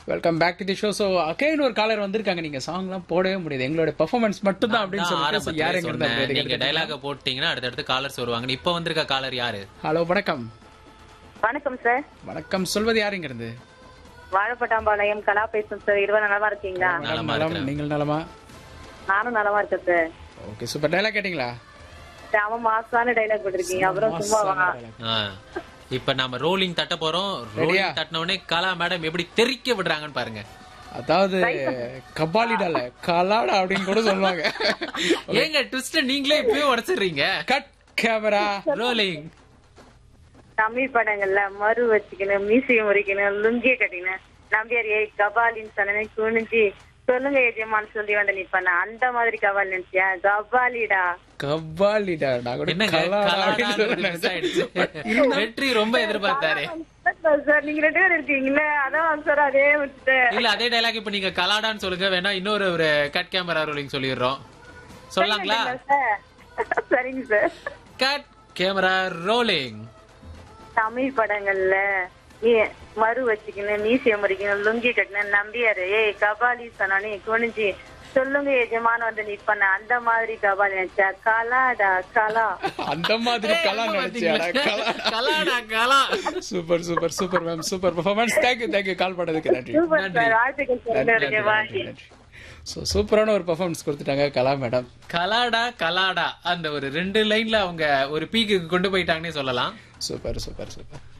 Welcome back to the show so again ஒரு caller வந்திருக்காங்க நீங்க சாங்லாம் போடவே முடியாது எங்களோட பெர்ஃபார்மன்ஸ் மட்டும் தான் அப்படின்னு நான் சொல்லிட்டு so ஆரம்பத்திலே யாருங்க இருந்தா சொன்னேன். அப்படி நீங்க எடுத்துக்கலாம். டைலாக போட்டீங்கன்னா அடுத்தடுத்து காலர்ஸ் வருவாங்க இப்ப வந்திருக்க காலர் யாரு ஹலோ வணக்கம் வணக்கம் சார் வணக்கம் சொல்வது யாருங்க இருந்து வாழைப்பட்டாம்பாளையம் கலா பேசும் சார் இருவர் நலமா இருக்கீங்களா நலமா நலம் இருக்கிறேன். நீங்கள் நலமா நானும் நலமா இருக்கேன் சார் ஓகே சூப்பர் டைலாக் கேட்டிங்களா செம மாசான டைலாக் போட்டிருக்கீங்க அப்புறம் சும்மா வா ஆ. இப்ப நாம ரோலிங் தட்ட போறோம் Ready-யா? ரோலிங் தட்டின உடனே கலா மேடம் எப்படி தெறிக்க விடுறாங்கன்னு பாருங்க அதாவது கபாலிடால கலாடா அப்படின்னு கூட சொல்லுவாங்க ஏங்க ட்விஸ்ட் நீங்களே இப்பவே உடைச்சிடுறீங்க கட் கேமரா ரோலிங் தமிழ் படங்கள்ல மறு வச்சுக்கணும் மீசியம் முறிக்கணும் லுங்கிய கட்டினேன் நம்பியார் ஏய் கபாலின்னு சொன்னே குனிஞ்சு சொல்லுங்க எஜமான்னு சொல்லி வந்து நிப்பான அந்த மாதிரி கபால் நினைச்சியா கபாலிடா கபாலிடா நான் கூட என்னங்க கலாடா அப்படின்னு கலாடான்னு சொல்ல miss ஆயிடுச்சு. வெற்றி ரொம்ப எதிர்பார்த்தாரு சார் நீங்க ரெண்டு பேரும் இருக்கீங்களே அதான் சார் அதே வச்சுட்டு இல்ல அதே டைலாக் இப்ப நீங்க கலாடான்னு சொல்லுங்க வேணா இன்னொரு ஒரு கட் கேமரா ரோலிங் சொல்லிடுறோம் சொல்லலாங்களா சார் சரிங்க sir cut camera rolling Tamil படங்கள்ல ஏ- மறு வச்சுக்கணும் மீசியம் முறிக்கணும் லுங்கி கட்டினேன் நம்பியாரு ஏய் கபாலி சொன்னானே குனிஞ்சு சொல்லுங்க எஜமான வந்து நிப்பன அந்த மாதிரி கபாலி நினைச்சா கலாடா கலா அந்த மாதிரி கலா நினைச்சியாடா கலா கலாடா கலா super super super ma'am super performance thank you thank you call பண்ணதுக்கு நன்றி சூப்பர் சார் வாழ்த்துக்கள் சார் உங்களுடைய வாழ்க்கை ஸோ சூப்பரான ஒரு பெர்ஃபார்மன்ஸ் கொடுத்துட்டாங்க கலா மேடம் கலாடா கலாடா அந்த ஒரு ரெண்டு லைன்ல அவங்க ஒரு பீக்கு கொண்டு போயிட்டாங்கன்னே சொல்லலாம் சூப்பர் சூப்பர் சூப்பர்